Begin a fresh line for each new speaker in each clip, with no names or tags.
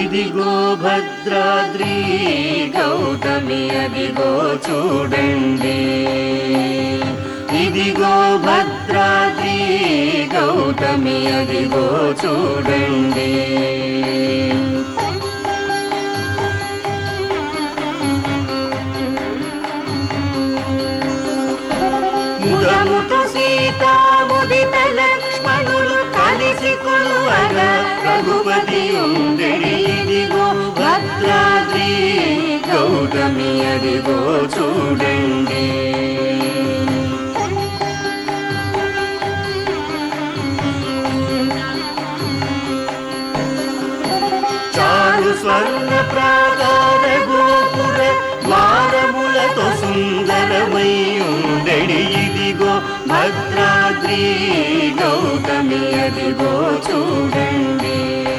ఇదిగో భద్రాద్రి గౌతమి అదిగో చూడండి ఇదిగో భద్రాద్రి గౌతమి అదిగో చూడండి ముదముతో సీతా ముదిత లక్ష్మణులు కలిసి కొలువగా రఘుపతి ఉండెడి ఇదిగో భద్రాద్రి గౌతమి అదిగో చూడండి చారు స్వర్ణ ప్రాకార గోపుర ద్వారములతో సుందరమై ఉండెడి ఇదిగో భద్రాద్రి గౌతమి అదిగో చూడండి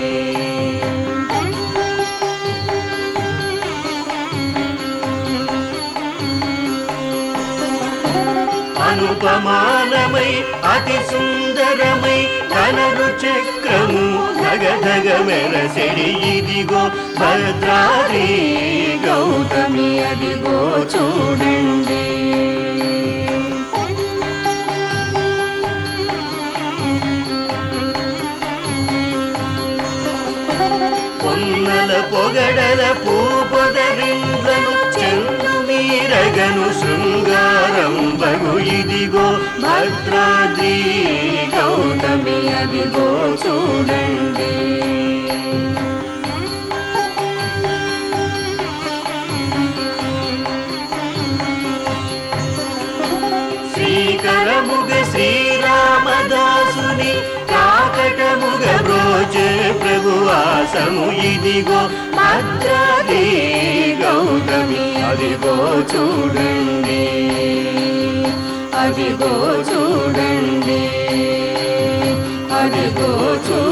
అనుపమానమై అతి సుందరమై ధనరు చక్రము ధగధగ మెరసెడి ఇదిగో భద్రాద్రి గౌతమి అదిగో చూడండి పొన్నల పొగడల పూపొదరింద్రను చెన్ను మీరగను శృంగారం బగు ఇదిగో భద్రాద్రి గౌతమి అదిగో చూడండి శ్రీకరముగ శ్రీరామదాసుని కాకటముగ బ్రోచే ప్రభువాసము ఇదిగో భద్రాది గౌతమి అదిగో చూడండి అదిగో చూడండి అదిగో చూడండి